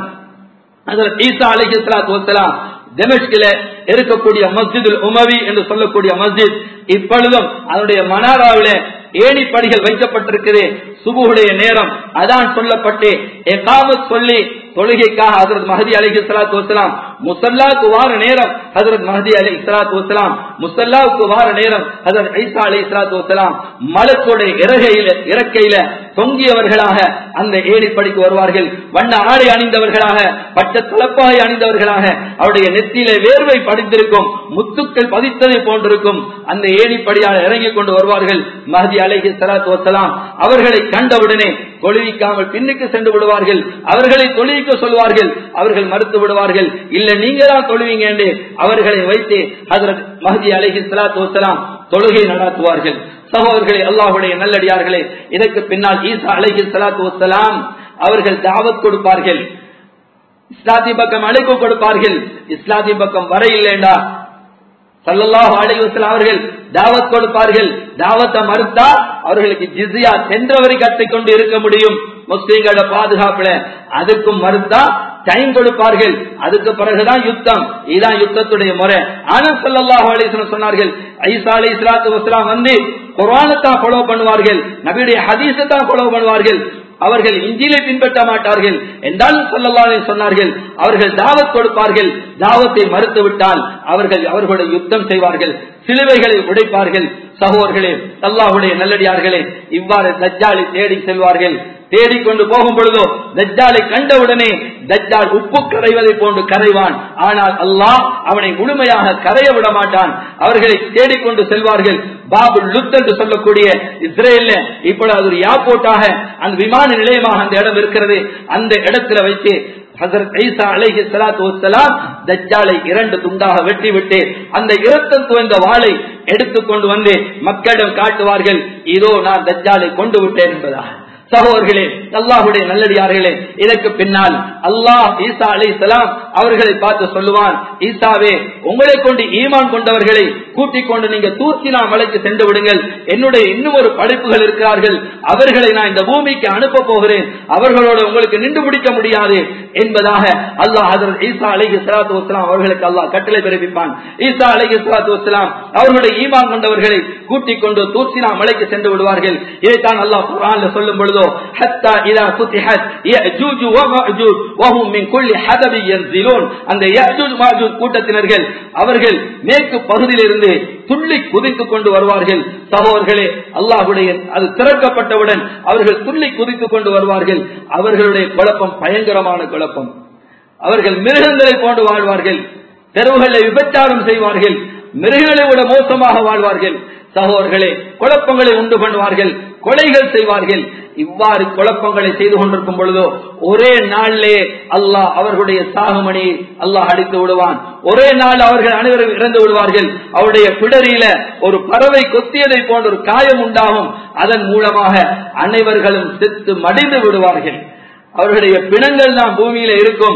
அதில் ஈசா அலிஹி சலாத்து வசலாம் டெமஸ்கில இருக்கக்கூடிய மஸ்ஜிதுல் உமவி என்று சொல்லக்கூடிய மஸ்ஜித் இப்பொழுதும் அதனுடைய மனாராவில ஏணிப்படிகள் வைக்கப்பட்டிருக்குது சுபுடைய நேரம் அதான் சொல்லப்பட்டு எகாமத் சொல்லி தொழுகைக்காக ஹசரத் மஹதி அலி சலாத்து வசலாம் முசல்லாவுக்கு வார நேரம் ஹசரத் மஹதி அலி சலாத்து வசலாம் முசல்லாவுக்கு வார நேரம் ஹசரத் ஐசா அலி சலாத்து வசலாம் மலக்குடைய இறகையில இறக்கையில தொங்கியவர்களாக அந்த ஏணிப்படிக்கு வருவார்கள் வண்ண ஆடை அணிந்தவர்களாக பட்ட தலப்பாய் அணிந்தவர்களாக அவருடைய நெத்தியில வேர்வை படித்திருக்கும் முத்துக்கள் பதித்ததை போன்றிருக்கும் அந்த ஏணிப்படியால் இறங்கிக் கொண்டு வருவார்கள் மஹதி அலைஹி சலாத்து வசலாம் அவர்களை கண்டவுடனே தொழுவிக்காமல் பின்னுக்கு சென்று விடுவார்கள் அவர்களை தொழுவிக்க சொல்வார்கள் அவர்கள் மறுத்து விடுவார்கள் இல்ல நீங்க தான் தொழுவீங்க என்று அவர்களை வைத்து ஹசரத் மஹதி அலைஹி சலாத்து வசலாம் தொழுகை நடத்துவார்கள் சகோதரர்களே அல்லாஹுடைய நல்லடியார்களே இதற்கு பின்னால் ஈசா அலைஹி சலாத்து வசலாம் அவர்கள் தாவத் கொடுப்பார்கள் இஸ்லாத்தி பக்கம் அழைப்பு கொடுப்பார்கள் இஸ்லாத்தி பக்கம் வர இல்லைண்டா சல்லல்லாஹு அலைஹி வஸல்லம் அவர்கள் தாவத் கொடுப்பார்கள் தாவத்தை மறுத்தா அவர்களுக்கு ஜிஸ்யா சென்றவரை கட்டிக்கொண்டு இருக்க முடியும் முஸ்லீம்களோட பாதுகாப்புல அதுக்கும் மறுத்தா டைம் கொடுப்பார்கள் அதுக்கு பிறகுதான் யுத்தம் இதுதான் யுத்தத்துடைய முறை ஆனா சல்லல்லாஹு அலைஹி வஸல்லம் சொன்னார்கள் ஐசா அலைஹி ஸலாத்து வஸலாம் வந்து குர்ஆனைத்தான் ஃபாலோ பண்ணுவார்கள் நபியுடைய ஹதீஸை தான் ஃபாலோ பண்ணுவார்கள் அவர்கள் இஞ்சிலை பின்பற்ற மாட்டார்கள் என்றாலும் சொல்லலாலே சொன்னார்கள் அவர்கள் தாவத் கொடுப்பார்கள் தாவத்தை மறுத்து விட்டால் அவர்கள் அவர்களுடைய யுத்தம் செய்வார்கள் சிலுவைகளை உடைப்பார்கள் சகோதர்களே அல்லாஹுடைய நல்லடியார்களே இவ்வாறு தஜ்ஜாலை தேடி செல்வார்கள் தேடிக்கொண்டு போகும் பொழுதோ தஜ்ஜாலை கண்டவுடனே தஜ்ஜால் உப்பு கரைவதை போன்று கரைவான் ஆனால் அல்லாஹ் அவனை முழுமையாக கரைய விட மாட்டான் அவர்களை தேடிக்கொண்டு செல்வார்கள் பாபு லுத் என்று சொல்லக்கூடிய இஸ்ரேல்ல இப்பொழுது அது ஒரு ஏர்போர்ட்டாக அந்த விமான நிலையமாக அந்த இடம் இருக்கிறது அந்த இடத்துல வைத்து ஹசரத் ஐசா அலைஹி ஸலாத்து வஸ்ஸலாம் தஜ்ஜாலை இரண்டு துண்டாக வெட்டி விட்டு அந்த இரத்தம் துவந்த வாளை எடுத்துக்கொண்டு வந்து மக்களிடம் காட்டுவார்கள் இதோ நான் தஜ்ஜாலை கொண்டு விட்டேன் என்பதாக சகோதர்களே அல்லாஹுடைய நல்லடியார்களே இதற்கு பின்னால் அல்லாஹ் ஈசா அலை சலாம் அவர்களை பார்த்து சொல்லுவான் ஈசாவே உங்களை கொண்டு ஈமான் கொண்டவர்களை கூட்டிக் கொண்டு நீங்க தூக்கினா மலைக்கு சென்று விடுங்கள் என்னுடைய இன்னும் ஒரு படைப்புகள் இருக்கிறார்கள் அவர்களை நான் இந்த பூமிக்கு அனுப்ப போகிறேன் அவர்களோட உங்களுக்கு நின்று பிடிக்க முடியாது என்பதாக அல்லாஹ் ஹசரத் ஈசா அலைஹி ஸலாத்து வஸ்ஸலாம் அவர்களுக்கு அல்லாஹ் கட்டளை பிறப்பிப்பான் ஈசா அலைஹி ஸலாத்து வஸ்ஸலாம் அவர்களுடைய ஈமான் கொண்டவர்களை கூட்டிக் கொண்டு தூசினா மலைக்கு சென்று விடுவார்கள் இதைத்தான் அல்லாஹ் குர்ஆன்ல சொல்லும் பொழுதோ ஹத்தா இதா ஃபுத்திஹத் யஜூஜ் வ மஅஜூஜ் வஹும் மின் குல்லி ஹதபி யன்சிலூன் அந்த யஜூஜ் மஅஜூஜ் கூட்டத்தினர்கள் அவர்கள் மேற்கு பகுதியிலிருந்து துள்ளி குதித்துக் கொண்டு வருவார்கள் சகோதரர்களே அல்லாஹுடைய அது திறக்கப்பட்டவுடன் அவர்கள் துள்ளி குதித்துக் கொண்டு வருவார்கள் அவர்களுடைய குழப்பம் பயங்கரமான குழப்பம் அவர்கள் மிருகங்களை போன்று வாழ்வார்கள் தெருவுகளில் விபச்சாரம் செய்வார்கள் மிருகங்களை விட மோசமாக வாழ்வார்கள் சகோதரர்களே குழப்பங்களை உண்டு பண்ணுவார்கள் கொலைகள் செய்வார்கள் இவ்வாறு குழப்பங்களை செய்து கொண்டிருக்கும் பொழுதோ ஒரே நாளிலே அல்லாஹ் அவர்களுடைய சாகுமணி அல்லாஹ் அடித்து விடுவான் ஒரே நாள் அவர்கள் அனைவரும் இறந்து விடுவார்கள் அவருடைய பிடரியில ஒரு பறவை கொத்தியதை போன்ற ஒரு காயம் உண்டாகும் அதன் மூலமாக அனைவர்களும் செத்து மடிந்து விடுவார்கள் அவர்களுடைய பிணங்கள் தான் பூமியில இருக்கும்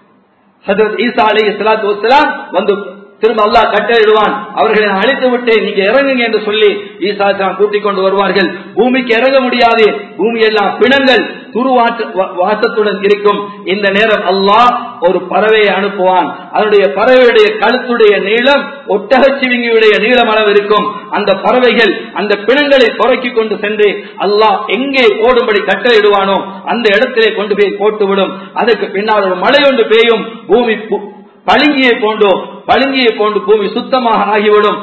ஹசரத் ஈசா அலி இஸ்லாத்து வஸ்லாம் வந்து திரும்ப அல்லாஹ் கட்டளையிடுவான் அவர்களை நான் அழித்து விட்டு நீங்க இறங்குங்க என்று சொல்லி ஈசா கூட்டிக் கொண்டு வருவார்கள் பூமிக்கு இறங்க முடியாது பூமி எல்லாம் பிணங்கள் துருவாற்று வாசத்துடன் இருக்கும் இந்த நேரம் அல்லாஹ் ஒரு பறவையை அனுப்புவான் அதனுடைய பறவையுடைய கழுத்துடைய நீளம் ஒட்டகச்சிவிங்கியுடைய நீளம் அளவு இருக்கும் அந்த பறவைகள் அந்த பிணங்களை புறக்கி கொண்டு சென்று அல்லாஹ் எங்கே போடும்படி கட்டளையிடுவானோ அந்த இடத்திலே கொண்டு போய் போட்டுவிடும் அதற்கு பின்னால் ஒரு மழை ஒன்று பெய்யும் பூமி பழுங்கியை போன்றோ பழுங்கியை போன்று பூமி சுத்தமாக ஆகிவிடும்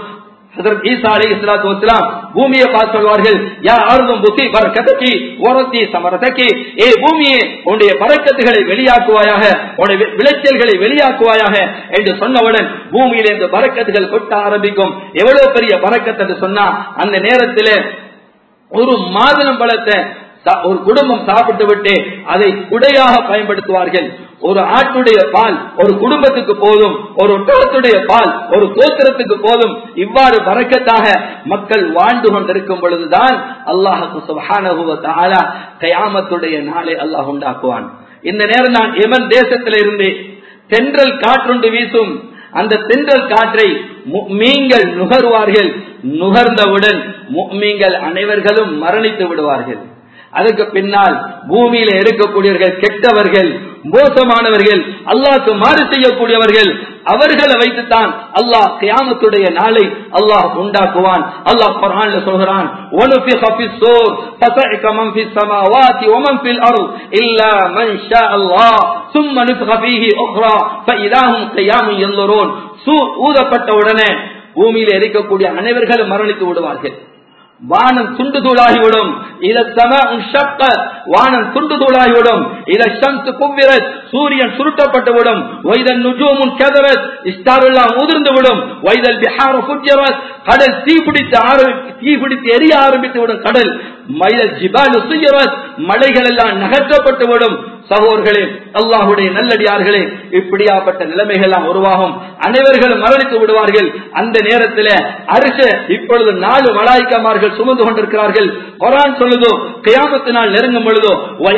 பூமியை பார்த்து சொல்வார்கள் யா அருந்தும் புத்தி பறக்கத்தக்கி ஓரத்தி சமரத்தக்கி ஏ பூமியே உன்னுடைய பறக்கத்துகளை வெளியாக்குவாயாக உன்னுடைய விளைச்சல்களை வெளியாக்குவாயாக என்று சொன்னவுடன் பூமியில இந்த பறக்கத்துகள் கொட்ட ஆரம்பிக்கும் எவ்வளவு பெரிய பறக்கத்து என்று சொன்னா அந்த நேரத்தில் ஒரு மாதுளம் பழத்தை ஒரு குடும்பம் சாப்பிட்டு விட்டு அதை குடையாக பயன்படுத்துவார்கள் ஒரு ஆட்டுடைய பால் ஒரு குடும்பத்துக்கு போதும் ஒரு ஒட்டகத்துடைய பால் ஒரு கோத்திரத்துக்கு போதும் இவ்வாறு வரக்கத்தாக மக்கள் வாழ்ந்து கொண்டிருக்கும் பொழுதுதான் அல்லாஹுக்கு சுபஹானஹுவ கயாமத்துடைய நாளை அல்லாஹ் உண்டாக்குவான் இந்த நேரம் நான் எமன் தேசத்தில் இருந்து தென்றல் காற்றுண்டு வீசும் அந்த தென்றல் காற்றை மீங்கள் நுகர்வார்கள் நுகர்ந்தவுடன் மீங்கள் அனைவர்களும் மரணித்து விடுவார்கள் அதுக்கு பின்னால் பூமியில இருக்கக்கூடியவர்கள் கெட்டவர்கள் மோசமானவர்கள் அல்லாஹ்க்கு மாறு செய்யக்கூடியவர்கள் அவர்களை வைத்துத்தான் அல்லாஹ் கியாமத்துடைய நாளை அல்லாஹ் உண்டாக்குவான் அல்லாஹ் குர்ஆன்ல சொல்கிறான் وَنُفِخَ فِي الصُّورِ فَصَعِقَ مَن فِي السَّمَاوَاتِ وَمَن فِي الْأَرْضِ إِلَّا مَن شَاءَ اللَّهُ ثُمَّ نُفِخَ فِيهِ أُخْرَى فَإِذَا هُمْ قِيَامٌ يَنظُرُونَ சூர் ஊதப்பட்ட உடனே பூமியில இருக்கக்கூடிய அனைவர்களும் மரணித்து விடுவார்கள் வானம் துண்டு தூளாகிவிடும் இத சம ஷக்க வானம் துண்டு தூளாகிவிடும் இத சம்சு குவ்விரத் சூரியன் சுருட்டப்பட்டுவிடும் வைதல் நுஜூமுன் கதரத் இஸ்டாரெல்லாம் உதிர்ந்து விடும் வைதல் பிஹார புஜரத் கடல் தீபிடித்து ஆர தீபிடித்து எரிய ஆரம்பித்து விடும் கடல் மைதல் ஜிபால் சுயரத் மலைகள் எல்லாம் நகற்றப்பட்டு விடும் சகோதர்களே அல்லாஹுடைய நல்லடியார்களே இப்படியாப்பட்ட நிலைமைகள் எல்லாம் உருவாகும் அனைவர்களும் மரணித்து விடுவார்கள் அந்த நேரத்தில் அரிச இப்பொழுது நாலு மலாய்க்கமார்கள் சுமந்து கொண்டிருக்கிறார்கள் குரான் சொல்லுதோ கியாமத்தினால் நெருங்கும் பொழுதோ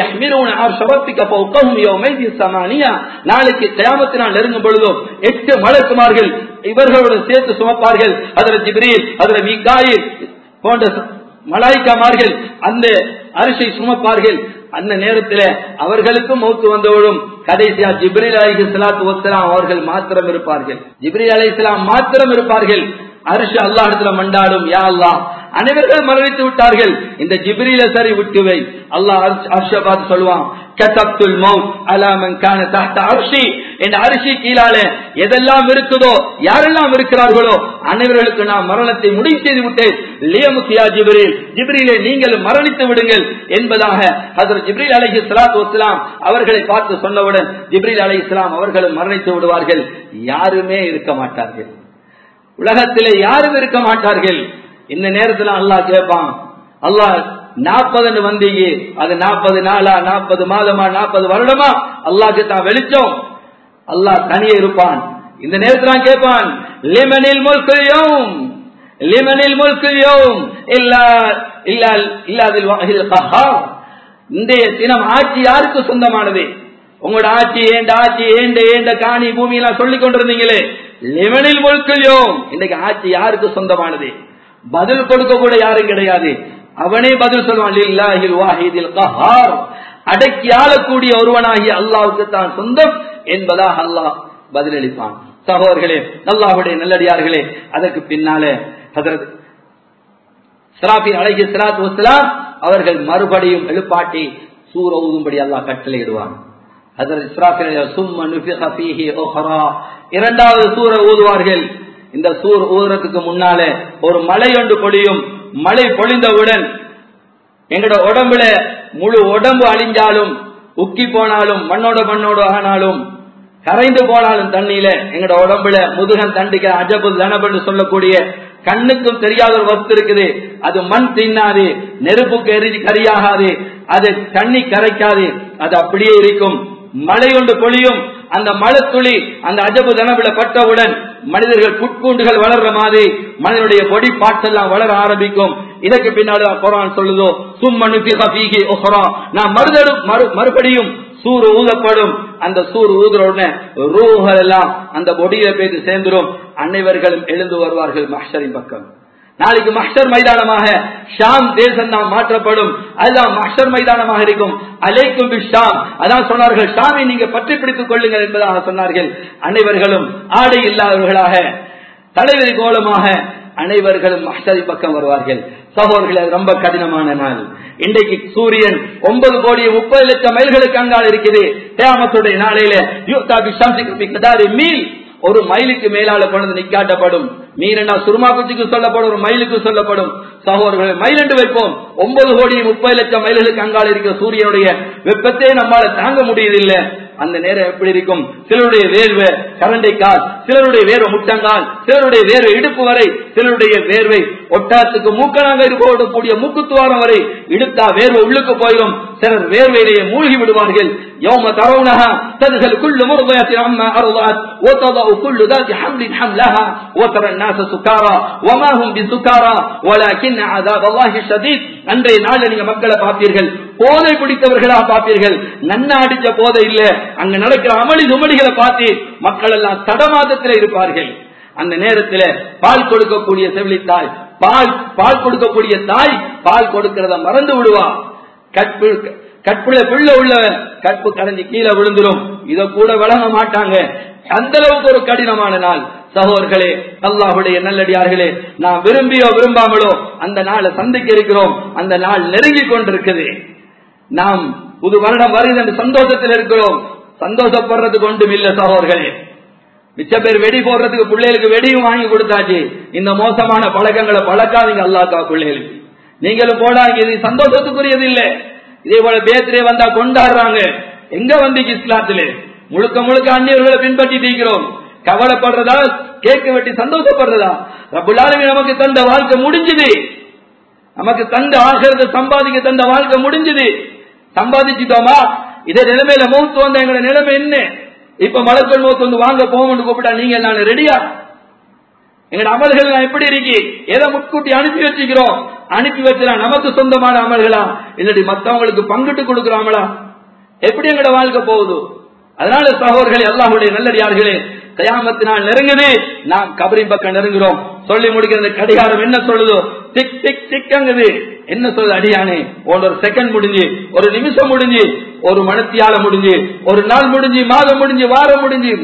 நாளைக்கு கியாமத்தினால் நெருங்கும் பொழுதோ எட்டு மலக்குமார்கள் இவர்களோடு சேர்த்து சுமப்பார்கள் அதில் ஜிப்ரீல் அதில் மீகாயில் போன்ற மலாய்க்காமார்கள் அந்த அரிசை சுமப்பார்கள் அந்த நேரத்தில் அவர்களுக்கும் மௌத்து வந்தவளும் கடைசியா ஜிப்ரில் அலி சலாத்து வசலாம் அவர்கள் மாத்திரம் இருப்பார்கள் ஜிப்ரில் அலி இஸ்லாம் மாத்திரம் இருப்பார்கள் அரிசி அல்லா இடத்துல மண்டாடும் யா அல்லா அனைவர்கள் மரணித்து விட்டார்கள் இந்த ஜிப்ரில சரி விட்டுவை அல்லாஹ் அர்ஷ பார்த்து சொல்லுவான் கதப்துல் மௌத் அலாமன் கான தஹ்த அர்ஷி என் அரிசி கீழால எதெல்லாம் இருக்குதோ யாரெல்லாம் இருக்கிறார்களோ அனைவர்களுக்கு நான் மரணத்தை முடிவு செய்து விட்டேன் லியமுத்தியா ஜிப்ரீல் ஜிப்ரீலே நீங்கள் மரணித்து விடுங்கள் என்பதாக ஹசரத் ஜிப்ரீல் அலைஹி ஸலாத்து வஸலாம் அவர்களை பார்த்து சொன்னவுடன் ஜிப்ரீல் அலைஹிஸ்ஸலாம் அவர்களும் மரணித்து விடுவார்கள் யாருமே இருக்க மாட்டார்கள் உலகத்திலே யாரும் இருக்க மாட்டார்கள் இந்த நேரத்துல அல்லாஹ் கேட்பான் அல்லாஹ் நாற்பதுன்னு வந்தீங்க அது நாற்பது நாளா நாற்பது மாதமா நாற்பது வருடமா அல்லாஹ்க்கு தான் வெளிச்சம் அல்லாஹ் தனியே இருப்பான் இந்த நேரத்துல கேட்பான் லிமனில் முல்கையும் லிமனில் முல்கையும் இல்லா இல்லா இல்லாதில் வாஹில் கஹார் இன்றைய தினம் ஆட்சி யாருக்கு சொந்தமானது உங்களோட ஆட்சி ஏண்ட ஆட்சி ஏண்ட ஏண்ட காணி பூமி எல்லாம் சொல்லிக் கொண்டிருந்தீங்களே லிமனில் முழுக்கையும் இன்னைக்கு ஆட்சி யாருக்கு சொந்தமானது பதில் கொடுக்க கூட யாரும் கிடையாது அவனே பதில் சொல்வான் லில்லாஹில் வாஹிதில் கஹார் அடக்கி ஆளக்கூடிய ஒருவனாகிய அல்லாவுக்கு தான் சொந்தம் என்பதாக அல்லாஹ் பதிலளிப்பான் சகோதர்களே அல்லாஹுடைய நல்லடியார்களே அதற்கு பின்னாலே ஹதரத் சிராபி அழகி சிராத் வசலாம் அவர்கள் மறுபடியும் எழுப்பாட்டி சூர ஊதும்படி அல்லாஹ் கட்டளையிடுவான் இரண்டாவது சூற ஊதுவார்கள் இந்த சூர் ஊதுறதுக்கு முன்னால ஒரு மழை ஒன்று பொழியும் மழை பொழிந்தவுடன் எங்கட உடம்புல முழு உடம்பு அழிஞ்சாலும் உக்கி போனாலும் மண்ணோட மண்ணோட ஆனாலும் கரைந்து போனாலும் தண்ணியில எங்கட உடம்புல முதுகன் தண்டிக்க அஜபு தனபு சொல்லக்கூடிய கண்ணுக்கும் தெரியாத ஒரு வஸ்து இருக்குது அது மண் தின்னாது நெருப்புக்கு எரிஞ்சு கரியாகாது அது தண்ணி கரைக்காது அது அப்படியே இருக்கும் மழை ஒன்று பொழியும் அந்த மழை துளி அந்த அஜபு தனவில பட்டவுடன் மனிதர்கள் புட்பூண்டுகள் வளர்ற மாதிரி மனிதனுடைய பொடி பார்ட்ஸ் எல்லாம் வளர ஆரம்பிக்கும் இதற்கு பின்னாடி குரான் சொல்லுதோ சும்மனு நான் மறுதடு மறுபடியும் சூறு ஊதப்படும் அந்த சூறு ஊதுற உடனே ரூஹல் எல்லாம் அந்த பொடியில போய் சேர்ந்துடும் அனைவர்களும் எழுந்து வருவார்கள் மஹரின் பக்கம் நாளைக்கு மஹர் மைதானமாக ஷாம் தேசம் தான் மாற்றப்படும் அதுதான் மஹர் மைதானமாக இருக்கும் அலைக்கும் ஷாம் அதான் சொன்னார்கள் ஷாமை நீங்க பற்றி பிடித்துக் கொள்ளுங்கள் என்பதாக சொன்னார்கள் அனைவர்களும் ஆடை இல்லாதவர்களாக தலைவரி கோலமாக அனைவர்களும் மஹரி பக்கம் வருவார்கள் சகோதரர்களே ரொம்ப கடினமான நாள் இன்றைக்கு சூரியன் ஒன்பது கோடி முப்பது லட்சம் மைல்களுக்கு அங்கால் இருக்குது தேமத்துடைய நாளையில மீல் ஒரு மைலுக்கு மேலால கொண்டு நிக்காட்டப்படும் மீனா சுருமா குச்சிக்கு சொல்லப்படும் ஒரு மைலுக்கு சொல்லப்படும் சகோதரர்களை மைல் என்று வைப்போம் ஒன்பது கோடி முப்பது லட்சம் மைல்களுக்கு அங்கால் இருக்கிற சூரியனுடைய வெப்பத்தை நம்மால தாங்க முடியதில்லை அந்த நேரம் எப்படி இருக்கும் சிலருடைய வேர்வை கரண்டை கால் சிலருடைய வேர்வை முட்டங்கால் சிலருடைய வேர்வை இடுப்பு வரை சிலருடைய வேர்வை ஒட்டகத்துக்கு மூக்கனாக இருக்கக்கூடிய மூக்குத்துவாரம் வரை இழுத்தா வேர்வை உள்ளுக்கு போயிடும் சிலர் வேர்வையிலேயே மூழ்கி விடுவார்கள் யௌம தரவுனஹா ததுகல் குல்லு முர்தயத்தின் அம்மா அருளாத் وتضع كل ذات حمل حملها وترى الناس سكارى وما هم بسكارى ولكن عذاب الله شديد அன்றைய நாள் நீங்க மக்களை பார்ப்பீர்கள் போதை பிடித்தவர்களா பார்ப்பீர்கள் நன்னா அடிச்ச போதை இல்ல அங்க நடக்கிற அமளி துமளிகளை பார்த்து மக்கள் எல்லாம் தடமாதத்தில் இருப்பார்கள் அந்த நேரத்தில் பால் கொடுக்கக்கூடிய செவிலித்தாய் பால் பால் கொடுக்கக்கூடிய தாய் பால் கொடுக்கிறத மறந்து விடுவா கற்பு கற்புல புள்ள உள்ளவன் கற்பு கரைஞ்சி கீழே விழுந்துரும் இத கூட வழங்க மாட்டாங்க அந்த அளவுக்கு ஒரு கடினமான நாள் சகோதர்களே அல்லாஹுடைய நல்லடியார்களே நான் விரும்பியோ விரும்பாமலோ அந்த நாளை சந்திக்க இருக்கிறோம் அந்த நாள் நெருங்கி கொண்டிருக்குது நாம் புது வருடம் வருது என்று சந்தோஷத்தில் இருக்கிறோம் சந்தோஷப்படுறதுக்கு ஒன்றும் இல்ல சகோதர்களே மிச்ச பேர் வெடி போடுறதுக்கு பிள்ளைகளுக்கு வெடியும் வாங்கி கொடுத்தாச்சு இந்த மோசமான பழக்கங்களை பழக்காதீங்க அல்லாக்கா பிள்ளைகளுக்கு நீங்களும் போடாங்க இது சந்தோஷத்துக்குரியது இல்ல இதே போல பேத்திரே வந்தா கொண்டாடுறாங்க எங்க வந்தீங்க இஸ்லாத்திலே முழுக்க முழுக்க அந்நியர்களை பின்பற்றி இருக்கிறோம் கவலைப்படுறதா கேட்க வெட்டி சந்தோஷப்படுறதா ரபுல்லாலுமே நமக்கு தந்த வாழ்க்கை முடிஞ்சுது நமக்கு தந்த ஆகிறத சம்பாதிக்க தந்த வாழ்க்கை முடிஞ்சுது சம்பாதிச்சிட்டோமா இதே நிலைமையில மௌத்து வந்த எங்களோட நிலைமை என்ன இப்ப மலர்கள் மௌத்து வந்து வாங்க போகணும்னு கூப்பிட்டா நீங்க நான் ரெடியா எங்களோட அமல்கள் நான் எப்படி இருக்கி எதை முன்கூட்டி அனுப்பி வச்சுக்கிறோம் அனுப்பி வச்சா நமக்கு சொந்தமான அமல்களா இல்லாட்டி மத்தவங்களுக்கு பங்கிட்டு கொடுக்கிறோங்களா எப்படி எங்களோட வாழ்க்கை போகுது அதனால சகோதரர்களே அல்லாஹுடைய நல்லடியார்களே கயாமத்தினால் நெருங்குது நாம் கபரின் பக்கம் நெருங்குறோம் சொல்லி முடிக்கிற கடிகாரம் என்ன சொல்லுதோ டிக் டிக் டிக்கங்குது என்ன சொல்லுது அடியானே ஒரு செகண்ட் முடிஞ்சு ஒரு நிமிஷம் முடிஞ்சு ஒரு மனத்தியால முடிஞ்சு ஒரு நாள் முடிஞ்சு மாதம் முடிஞ்சு வாரம் முடிஞ்சு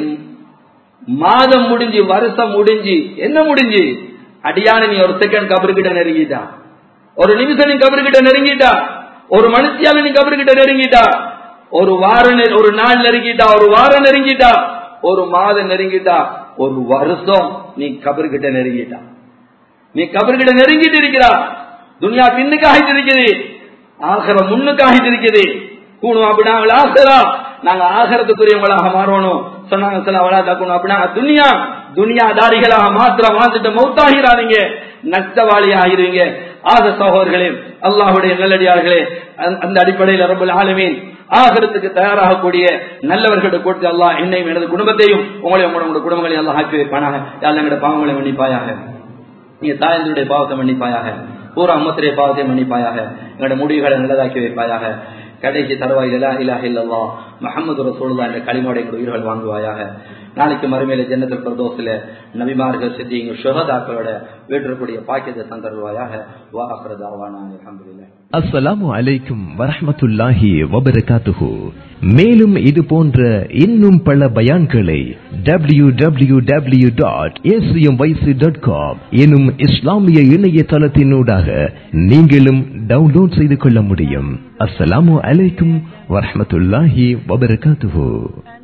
மாதம் முடிஞ்சு வருஷம் முடிஞ்சு என்ன முடிஞ்சு அடியான நீ ஒரு செகண்ட் கபருக்கிட்ட நெருங்கிட்டா ஒரு நிமிஷம் நீ கபருக்கிட்ட நெருங்கிட்டா ஒரு மனுஷியால நீ கபருக்கிட்ட நெருங்கிட்டா ஒரு வாரம் ஒரு நாள் நெருங்கிட்டா ஒரு வாரம் நெருங்கிட்டா ஒரு மாதம் நெருங்கிட்டா ஒரு வருஷம் நீ கபர்கிட்ட நெருங்கிட்டா நீ கபர்கிட்ட நெருங்கிட்டு இருக்கிறா துனியா பின்னுக்கு ஆகிட்டு இருக்குது ஆகரம் முன்னுக்கு ஆகிட்டு இருக்குது கூணும் அப்படின்னா ஆசரா நாங்க ஆகரத்துக்குரியவங்களாக மாறணும் சொன்னாங்க சில அவளா தக்கணும் அப்படின்னா துனியா துனியா தாரிகளாக மாத்திர மாத்திட்டு மௌத்தாகிறாதீங்க நஷ்டவாளி ஆகிறீங்க ஆக சகோதரர்களே அல்லாஹுடைய நல்லடியார்களே அந்த அடிப்படையில் ரபுல் ஆலமீன் ஆகரத்துக்கு தயாராகக்கூடிய நல்லவர்களுடைய கூட்டு அல்லாஹ் என்னையும் எனது குடும்பத்தையும் உங்களையும் உங்களோட குடும்பங்களையும் எல்லாம் ஆக்கி வைப்பானாக யாரும் எங்களுடைய பாவங்களை மன்னிப்பாயாக நீங்க தாயந்தருடைய பாவத்தை மன்னிப்பாயாக பூரா அம்மத்துடைய பாவத்தை மன்னிப்பாயாக எங்களுடைய முடிவுகளை நல்லதாக்கி வைப்பாயாக கடைசி தருவாயில் இல்லா இலாஹ இல்லல்லா முகமது ரசூலுல்லா என்ற களிமோட எங்கள் உயிர்கள் வாங்குவாயாக நாளைக்கு மறுமையில ஜன்னத்தில் பிரதோசில நபிமார்கள் சித்திங்க சுகதாக்களோட வீட்டிற்குரிய பாக்கியத்தை தந்தருவாயாக வாஹரதாவானா அலமதுல்லா அஸ்ஸலாமு அலைக்கும் வரஹ்மத்துல்லாஹி வபரகாத்துஹு மேலும் இது போன்ற இன்னும் பல பயான்களை W W W dot dot com எனும் இஸ்லாமிய இணையதளத்தினூடாக நீங்களும் டவுன்லோட் செய்து கொள்ள முடியும் அஸ்ஸலாமு அலைக்கும் வரஹ்மத்துல்லாஹி வபரகாத்துஹு